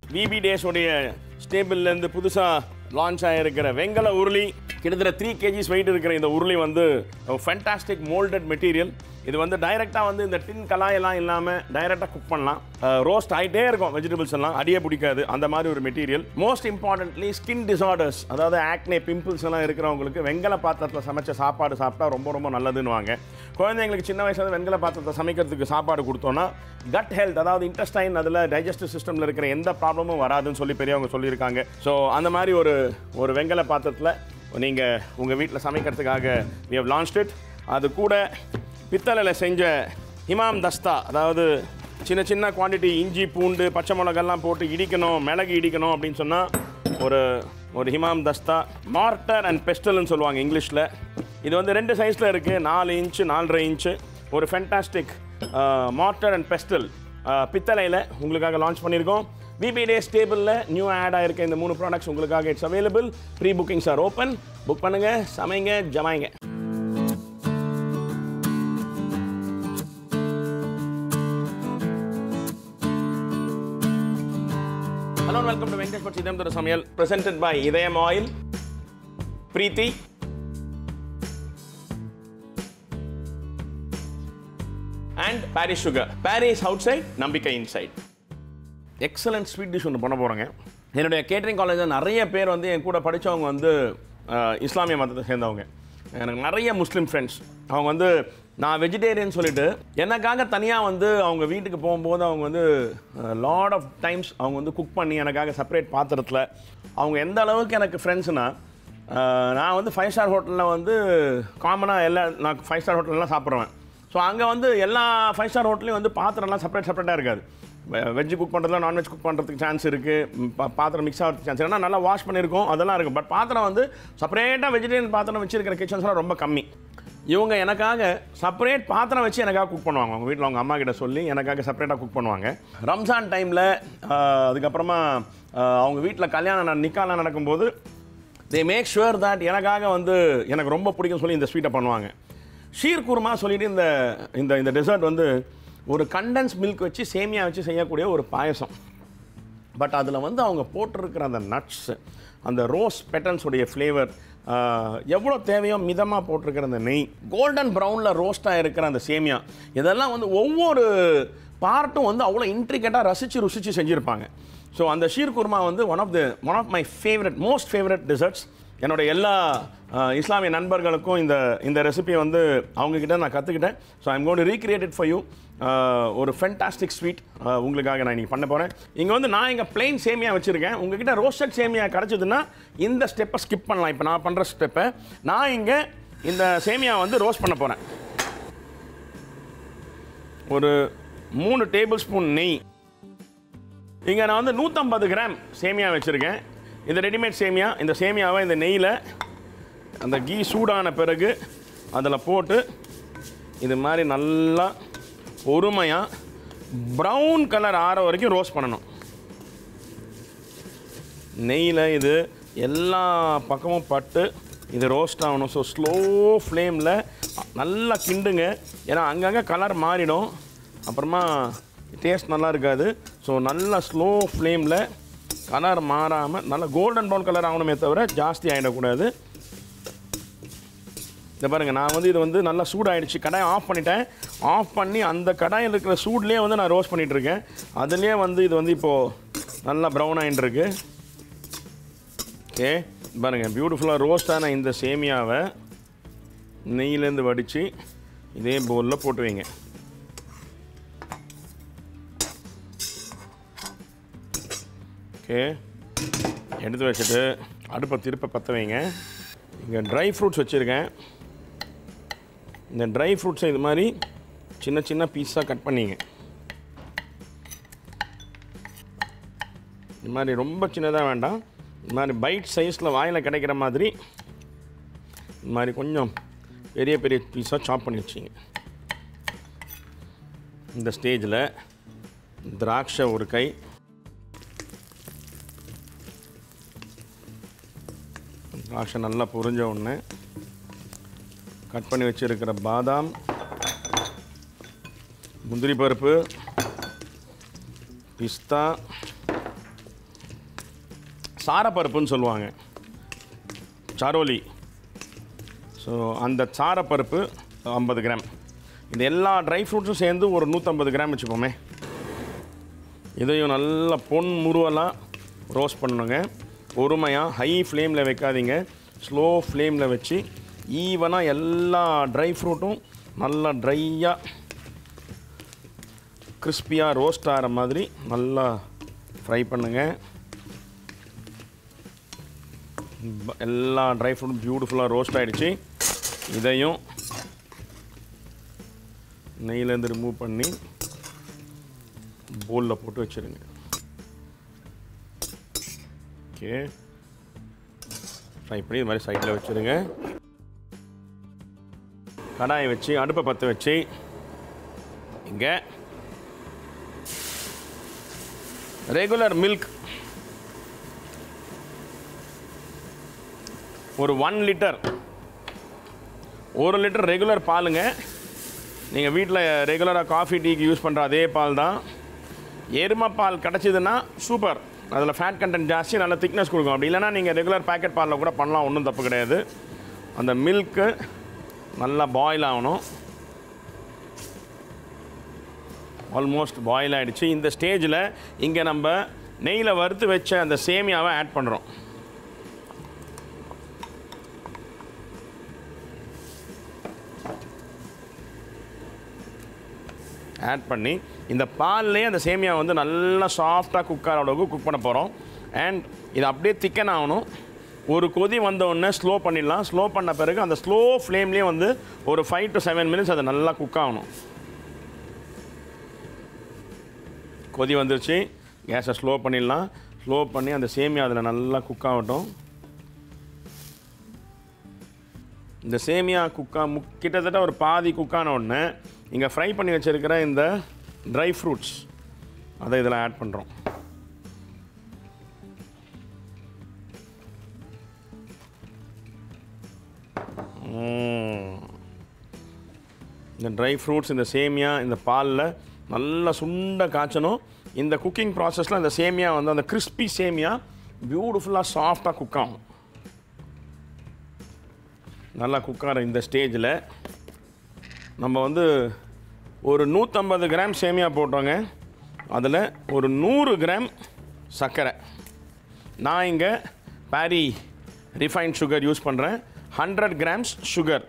VP டேஸோடைய ஸ்டேபிள்லேருந்து புதுசாக launch ஆகிருக்கிற வெங்கல உருளி கிட்டத்தட்ட த்ரீ கேஜிஸ் வெயிட் இருக்கிற இந்த உருளி வந்து ஃபென்டாஸ்டிக் மோல்டட் மெட்டீரியல் இது வந்து டைரெக்டாக வந்து இந்த டின் கலாயெல்லாம் இல்லாமல் டைரெக்டாக குக் பண்ணலாம் ரோஸ்ட் ஆகிட்டே இருக்கும் வெஜிடபிள்ஸ் எல்லாம் அடியே பிடிக்காது அந்த மாதிரி ஒரு material most importantly skin disorders அதாவது ஆக்னே பிம்பிள்ஸ் எல்லாம் இருக்கிறவங்களுக்கு வெங்கல பாத்திரத்தில் சமைச்ச சாப்பாடு சாப்பிட்டா ரொம்ப ரொம்ப நல்லதுன்னு வாங்க குழந்தைங்களுக்கு சின்ன வயசுல வெங்கல பாத்திரத்தை சமைக்கிறதுக்கு சாப்பாடு கொடுத்தோன்னா கட் ஹெல்த் அதாவது இன்டெஸ்டைன் அதில் டைஜஸ்டிவ் சிஸ்டமில் இருக்கிற எந்த ப்ராப்ளமும் வராதுன்னு சொல்லி பெரியவங்க சொல்லியிருக்காங்க ஸோ அந்த மாதிரி ஒரு ஒரு வெங்கல பாத்திரத்தில் நீங்கள் உங்கள் வீட்டில் சமைக்கிறதுக்காக we have launched it அது கூட பித்தளையில் செஞ்ச ஹிமாம் தஸ்தா அதாவது சின்ன சின்ன குவாண்டிட்டி இஞ்சி பூண்டு பச்சை மிளகெல்லாம் போட்டு இடிக்கணும் மிளகு இடிக்கணும் அப்படின்னு சொன்னால் ஒரு ஒரு ஹிமாம் தஸ்தா மார்டர் அண்ட் பெஸ்டல்னு சொல்லுவாங்க இங்கிலீஷில் இது வந்து ரெண்டு சைஸில் இருக்குது நாலு இன்ச்சு நாலரை இன்ச்சு ஒரு ஃபென்டாஸ்டிக் மார்டர் அண்ட் பெஸ்டல் பித்தளையில் உங்களுக்காக லான்ச் பண்ணியிருக்கோம் விபி டே ஸ்டேபிளில் நியூ ஆட் ஆயிருக்க இந்த மூணு ப்ராடக்ட்ஸ் உங்களுக்காக it's available pre bookings are open book பண்ணுங்கள் சமைங்க ஜமாய்ங்க hello welcome to Venkatesh Bhat Idhayam தர சமையல் presented by Idhayam oil Preethi and Parry's sugar Parry's outside நம்பிக்கை இன்சைட் எக்ஸலண்ட் ஸ்வீட் டிஷ் ஒன்று பண்ண போகிறேங்க என்னுடைய கேட்டரிங் காலேஜில் நிறைய பேர் வந்து என் கூட படித்தவங்க வந்து அஹ், இஸ்லாமிய மதத்தை சேர்ந்தவங்க எனக்கு நிறைய முஸ்லீம் ஃப்ரெண்ட்ஸ் அவங்க வந்து நான் வெஜிடேரியன் சொல்லிட்டு எனக்காக தனியாக வந்து அவங்க வீட்டுக்கு போகும்போது அவங்க வந்து லாட் ஆஃப் டைம்ஸ் அவங்க வந்து குக் பண்ணி எனக்காக செப்பரேட் பாத்திரத்தில் அவங்க எந்த அளவுக்கு எனக்கு ஃப்ரெண்ட்ஸ்னா நான் வந்து ஃபைவ் ஸ்டார் ஹோட்டலில் வந்து காமனாக எல்லா நான் ஃபைவ் ஸ்டார் ஹோட்டல்லாம் சாப்பிட்றேன் ஸோ அங்கே வந்து எல்லா ஃபைவ் ஸ்டார் ஹோட்டலையும் வந்து பாத்திரம்லாம் செப்பரேட் செப்பரேட்டாக இருக்காது வெஜ் குக் பண்ணுறதுல நான்வெஜ் குக் பண்ணுறதுக்கு சான்ஸ் இருக்குது பாத்திரம் மிக்ஸ் ஆகிறதுக்கு சான்ஸ் ஏன்னா நல்லா வாஷ் பண்ணியிருக்கோம் அதெல்லாம் இருக்குது பட் பாத்திரம் வந்து செப்பரேட்டாக வெஜிடேரியன் பாத்திரம் வச்சிருக்கிற கிச்சன்ஸ்லாம் ரொம்ப கம்மி இவங்க எனக்காக செப்பரேட் பாத்திரம் வச்சு எனக்காக குக் பண்ணுவாங்க அவங்க வீட்டில் அவங்க அம்மா கிட்ட சொல்லி எனக்காக செப்பரேட்டாக குக் பண்ணுவாங்க ரம்ஜான் டைமில் அதுக்கப்புறமா ஆஹ், அவங்க வீட்டில் கல்யாணம் நிக்காலாம் நடக்கும்போது தே மேக் ஷுவர் தட் எனக்காக வந்து எனக்கு ரொம்ப பிடிக்கும் சொல்லி இந்த ஸ்வீட்டை பண்ணுவாங்க ஷீர் குருமா சொல்லிட்டு இந்த இந்த இந்த டெசர்ட் வந்து ஒரு கண்டென்ஸ் மில்க் வச்சு சேமியா வச்சு செய்யக்கூடிய ஒரு பாயசம் பட் அதில் வந்து அவங்க போட்டிருக்கிற அந்த நட்ஸ் அந்த ரோஸ் பெட்டல்ஸுடைய ஃப்ளேவர் எவ்வளோ தேவையோ மிதமாக போட்டிருக்கிற அந்த நெய் கோல்டன் ப்ரௌனில் ரோஸ்ட்டாக இருக்கிற அந்த சேமியா இதெல்லாம் வந்து ஒவ்வொரு பார்ட்டும் வந்து அவ்வளோ இன்ட்ரிகேட்டாக ரசித்து ருசித்து செஞ்சுருப்பாங்க ஸோ அந்த ஷீர் குருமா வந்து one of the one of my favourite most favourite desserts என்னோட எல்லா அஹ், இஸ்லாமிய நண்பர்களுக்கும் இந்த இந்த ரெசிபியை வந்து அவங்கக்கிட்ட நான் கற்றுக்கிட்டேன் so I'm gonna recreate it for you ஒரு ஃபென்டாஸ்டிக் ஸ்வீட் உங்களுக்காக நான் இன்றைக்கி பண்ண போகிறேன் இங்கே வந்து நான் இங்கே plain சேமியா வச்சுருக்கேன் உங்ககிட்ட ரோஸ்டட் சேமியா கிடச்சிதுன்னா இந்த ஸ்டெப்பை ஸ்கிப் பண்ணலாம் இப்போ நான் பண்ணுற ஸ்டெப்பை நான் இங்கே இந்த சேமியா வந்து ரோஸ்ட் பண்ண போகிறேன் ஒரு மூணு டேபிள் ஸ்பூன் நெய் இங்கே நான் வந்து நூற்றம்பது கிராம் சேமியா வச்சுருக்கேன் இந்த ரெடிமேட் சேமியா இந்த சேமியாவை இந்த நெய்யில் அந்த கீ சூடான பிறகு அதில் போட்டு இது மாதிரி நல்லா பொறுமையாக ப்ரௌன் கலர் ஆற வரைக்கும் ரோஸ்ட் பண்ணணும் நெய்யில் இது எல்லா பக்கமும் பட்டு இது ரோஸ்ட் ஆகணும் ஸோ ஸ்லோ ஃப்ளேமில் நல்லா கிண்டுங்க ஏன்னா அங்கங்கே கலர் மாறிடும் அப்புறமா டேஸ்ட் நல்லா இருக்காது ஸோ நல்லா ஸ்லோ ஃப்ளேமில் கலர் மாறாமல் நல்லா கோல்டன் ப்ரௌன் கலர் ஆகணுமே தவிர ஜாஸ்தி ஆகிடக்கூடாது இந்த பாருங்கள் நான் வந்து இது வந்து நல்லா சூடாயிடுச்சு கடாயை ஆஃப் பண்ணிட்டேன் ஆஃப் பண்ணி அந்த கடாயில் இருக்கிற சூட்லேயே வந்து நான் ரோஸ்ட் பண்ணிட்டு இருக்கேன் அதுலேயே வந்து இது வந்து இப்போது நல்லா ப்ரௌன் ஆகிட்டு இருக்கு ஓகே பாருங்கள் பியூட்டிஃபுல்லாக ரோஸ்டான இந்த சேமியாவை நெய்யிலேருந்து வடித்து இதே பவுலில் போட்டு வைங்க ஓகே எடுத்து வச்சுட்டு அடுப்பை திருப்ப பற்ற வைங்க இங்கே ட்ரை ஃப்ரூட்ஸ் வச்சுருக்கேன் இந்த ட்ரை ஃப்ரூட்ஸை இது மாதிரி சின்ன சின்ன பீஸாக கட் பண்ணிங்க இது மாதிரி ரொம்ப சின்னதாக வேண்டாம் இது மாதிரி பைட் சைஸில் வாயில் கிடைக்கிற மாதிரி இது மாதிரி கொஞ்சம் பெரிய பெரிய பீஸாக சாப் பண்ணி வச்சிங்க இந்த ஸ்டேஜில் திராட்சை ஒரு கை திராட்சை நல்லா புரிஞ்ச உடனே கட் பண்ணி வச்சுருக்கிற பாதாம் முந்திரி பருப்பு பிஸ்தா சாரப்பருப்புன்னு சொல்லுவாங்க சரோலி ஸோ அந்த சாரப்பருப்பு ஐம்பது கிராம் இந்த எல்லா ட்ரை ஃப்ரூட்ஸும் சேர்ந்து ஒரு நூற்றம்பது கிராம் வச்சுப்போமே இதையும் நல்லா பொன் முருவலாக ரோஸ்ட் பண்ணணுங்க பொறுமையாக ஹை ஃப்ளேமில் வைக்காதீங்க ஸ்லோ ஃப்ளேமில் வச்சு ஈவனாக எல்லா ட்ரை ஃப்ரூட்டும் நல்லா ட்ரையாக கிறிஸ்பியாக ரோஸ்ட் ஆகிற மாதிரி நல்லா ஃப்ரை பண்ணுங்கள் ப- எல்லா ட்ரை ஃப்ரூட்டும் பியூட்டிஃபுல்லாக ரோஸ்ட் ஆகிடுச்சு இதையும் நெய்யிலேருந்து ரிமூவ் பண்ணி போலில் போட்டு வச்சுருங்க ஓகே ஃப்ரை பண்ணி இது மாதிரி சைடில் வச்சுருங்க கடாயை வச்சு அடுப்பை பற்ற வச்சு இங்கே ரெகுலர் மில்க் ஒரு ஒன் லிட்டர் ஒரு லிட்டர் ரெகுலர் பாலுங்க நீங்கள் வீட்டில் ரெகுலராக காஃபி டீக்கு யூஸ் பண்ணுற அதே பால் தான் எருமை பால் கிடச்சிதுன்னா சூப்பர் அதில் ஃபேட் கண்டென்ட் ஜாஸ்தி நல்ல திக்னஸ் கொடுக்கும் அப்படி இல்லைன்னா நீங்கள் ரெகுலர் பேக்கெட் பாலில் கூட பண்ணலாம் ஒன்றும் தப்பு கிடையாது அந்த மில்க்கு நல்லா பாயில் ஆகணும் ஆல்மோஸ்ட் பாயில் ஆகிடுச்சு இந்த ஸ்டேஜில் இங்கே நம்ம நெய்யில் வறுத்து வச்ச அந்த சேமியாவை ஆட் பண்ணுறோம் ஆட் பண்ணி இந்த பால்லே அந்த சேமியா வந்து நல்லா சாஃப்டாக குக் ஆகிற அளவுக்கு குக் பண்ண போகிறோம் அண்ட் இது அப்படியே திக்கன் ஆகணும் ஒரு கொதி வந்த உடனே ஸ்லோ பண்ணிடலாம் ஸ்லோ பண்ண பிறகு அந்த ஸ்லோ ஃப்ளேம்லேயே வந்து ஒரு ஃபைவ் டு செவன் மினிட்ஸ் அது நல்லா குக் ஆகணும் கொதி வந்துருச்சு கேஸை ஸ்லோ பண்ணிடலாம் ஸ்லோ பண்ணி அந்த சேமியா அதில் நல்லா குக் ஆகட்டும் இந்த சேமியா குக்கா முக் கிட்டத்தட்ட ஒரு பாதி குக்கான உடனே இங்கே ஃப்ரை பண்ணி வச்சுருக்கிற இந்த ட்ரை ஃப்ரூட்ஸ் அதை இதில் ஆட் பண்ணுறோம் இந்த ட்ரை ஃப்ரூட்ஸ் இந்த சேமியா இந்த பாலில் நல்லா சுண்ட காய்ச்சணும் இந்த குக்கிங் ப்ராசஸில் இந்த சேமியா வந்து அந்த கிறிஸ்பி சேமியா பியூட்டிஃபுல்லாக சாஃப்டாக குக் ஆகும் நல்லா குக் ஆகிற இந்த ஸ்டேஜில் நம்ம வந்து ஒரு நூற்றம்பது கிராம் சேமியா போட்டோங்க அதில் ஒரு நூறு கிராம் சர்க்கரை நான் இங்கே பாரி ரிஃபைன்ட் சுகர் யூஸ் பண்ணுறேன் ஹண்ட்ரட் கிராம்ஸ் சுகர்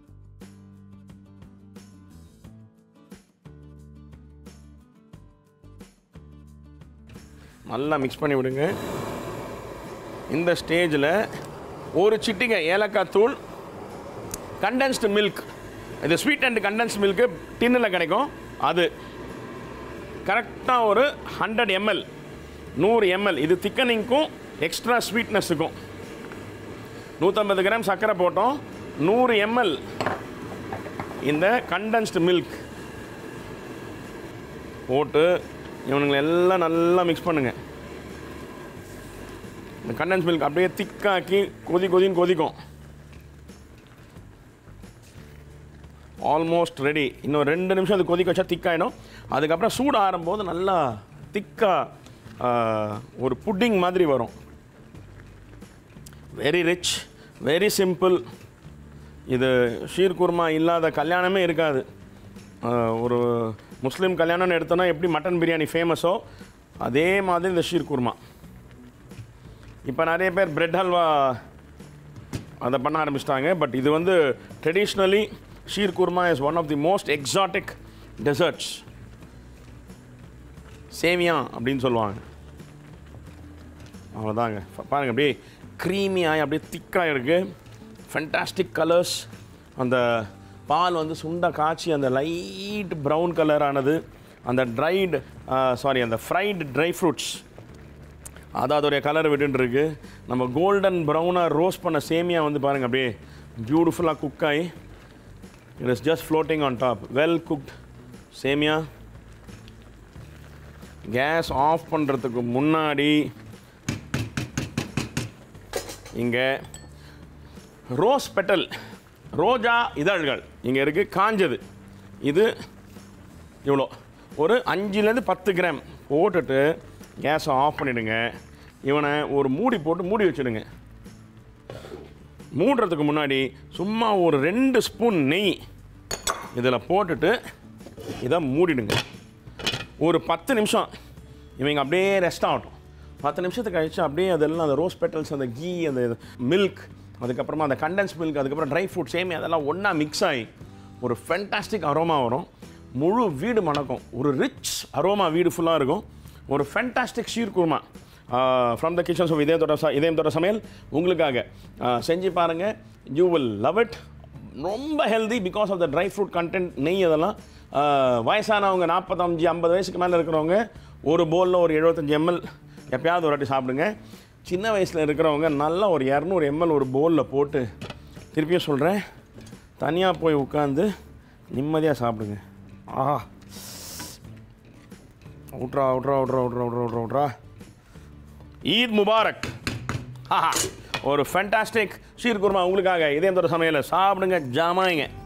நல்லா மிக்ஸ் பண்ணி விடுங்க இந்த ஸ்டேஜில் ஒரு சிட்டிகை ஏலக்காய் தூள் கண்டென்ஸ்டு மில்க் இது ஸ்வீட் அண்ட் கண்டென்ஸ்ட் மில்க்கு டின்னில் கிடைக்கும் அது கரெக்டாக ஒரு ஹண்ட்ரட் எம்எல் நூறு எம்எல் இது திக்கனிங்க்கும் எக்ஸ்ட்ரா ஸ்வீட்னஸுக்கும் நூற்றம்பது கிராம் சர்க்கரை போட்டோம் நூறு எம்எல் இந்த கண்டென்ஸ்டு மில்க் போட்டு இவனுங்களை எல்லாம் நல்லா மிக்ஸ் பண்ணுங்கள் இந்த கண்டென்ஸ் மில்க் அப்படியே திக்காக்கி கொதி கொதின்னு கொதிக்கும் ஆல்மோஸ்ட் ரெடி இன்னும் ரெண்டு நிமிஷம் அது கொதிக்க வச்சா திக்காயிடும் அதுக்கப்புறம் சூடு ஆறும்போது நல்லா திக்காக ஒரு புட்டிங் மாதிரி வரும் வெரி ரிச் வெரி சிம்பிள் இது ஷீர் குருமா இல்லாத கல்யாணமே இருக்காது ஆஹ், ஒரு முஸ்லீம் கல்யாணம்னு எடுத்தோன்னா எப்படி மட்டன் பிரியாணி ஃபேமஸோ அதே மாதிரி இந்த ஷீர் குருமா இப்போ நிறைய பேர் பிரெட் ஹல்வா அதை பண்ண ஆரம்பிச்சிட்டாங்க பட் இது வந்து traditionally sheer kurma is one of the most exotic desserts சேமியா அப்படின்னு சொல்லுவாங்க அவ்வளோதாங்க பாருங்கள் அப்படியே க்ரீமியாகி அப்படியே திக்காக இருக்குது ஃபென்டாஸ்டிக் கலர்ஸ் அந்த பால் வந்து சுண்டை காய்ச்சி அந்த லைட் ப்ரௌன் கலர் ஆனது அந்த ட்ரைடு சாரி அந்த ஃப்ரைடு ட்ரை ஃப்ரூட்ஸ் அது அதோடைய கலர் விட்டுட்டு இருக்கு நம்ம கோல்டன் ப்ரௌனாக ரோஸ்ட் பண்ண சேமியா வந்து பாருங்கள் அப்படியே பியூட்டிஃபுல்லாக குக் ஆகி it is just floating on top well cooked சேமியா கேஸ் ஆஃப் பண்ணுறதுக்கு முன்னாடி இங்கே ரோஸ் பெட்டல் ரோஜா இதழ்கள் இங்கே இருக்குது காஞ்சது இது இவ்வளோ ஒரு அஞ்சுலேருந்து பத்து கிராம் போட்டுட்டு கேஸை ஆஃப் பண்ணிவிடுங்க இவனை ஒரு மூடி போட்டு மூடி வச்சிடுங்க மூடுறதுக்கு முன்னாடி சும்மா ஒரு ரெண்டு ஸ்பூன் நெய் இதில் போட்டுட்டு இதை மூடிடுங்க ஒரு பத்து நிமிஷம் இவங்க அப்படியே ரெஸ்ட் ஆகட்டும் பத்து நிமிஷத்துக்கு கழிச்சு அப்படியே அதெல்லாம் அந்த ரோஸ் பெட்டல்ஸ் அந்த கீ அந்த மில்க் அதுக்கப்புறமா அந்த கண்டென்ஸ் மில்க் அதுக்கப்புறம் ட்ரை ஃப்ரூட் சேமி அதெல்லாம் ஒன்றா மிக்ஸ் ஆகி ஒரு ஃபென்டாஸ்டிக் அரோமா வரும் முழு வீடு மணக்கும் ஒரு ரிச் அரோமா வீடு ஃபுல்லாக இருக்கும் ஒரு fantastic sheer kurma from the kitchens of இதயத்தோட ச இதயத்தோட சமையல் உங்களுக்காக ஆஹ், செஞ்சு பாருங்கள் யூ வில் லவ் இட் ரொம்ப healthy because of the dry fruit content நெய் அதெல்லாம் ஆஹ், வயசானவங்க நாற்பத்தஞ்சு ஐம்பது வயசுக்கு மேலே இருக்கிறவங்க ஒரு பவுலில் ஒரு எழுபத்தஞ்சு எம்எல் எப்பயாவது ஒரு வாட்டி சாப்பிடுங்க சின்ன வயசில் இருக்கிறவங்க நல்லா ஒரு இரநூறு எம்எல் ஒரு பவுலில் போட்டு திருப்பியும் சொல்கிறேன் தனியாக போய் உட்காந்து நிம்மதியாக சாப்பிடுங்க ஆஹா விட்றா விட்றா விட்றா விட்றா விட்றா விட்றா விட்றா ஈத் முபாரக் ஆஹா ஒரு ஃபேண்டாஸ்டிக் ஷீர் குருமா உங்களுக்காக இதயம் தோற சமையலை சாப்பிடுங்க ஜாமாயிங்க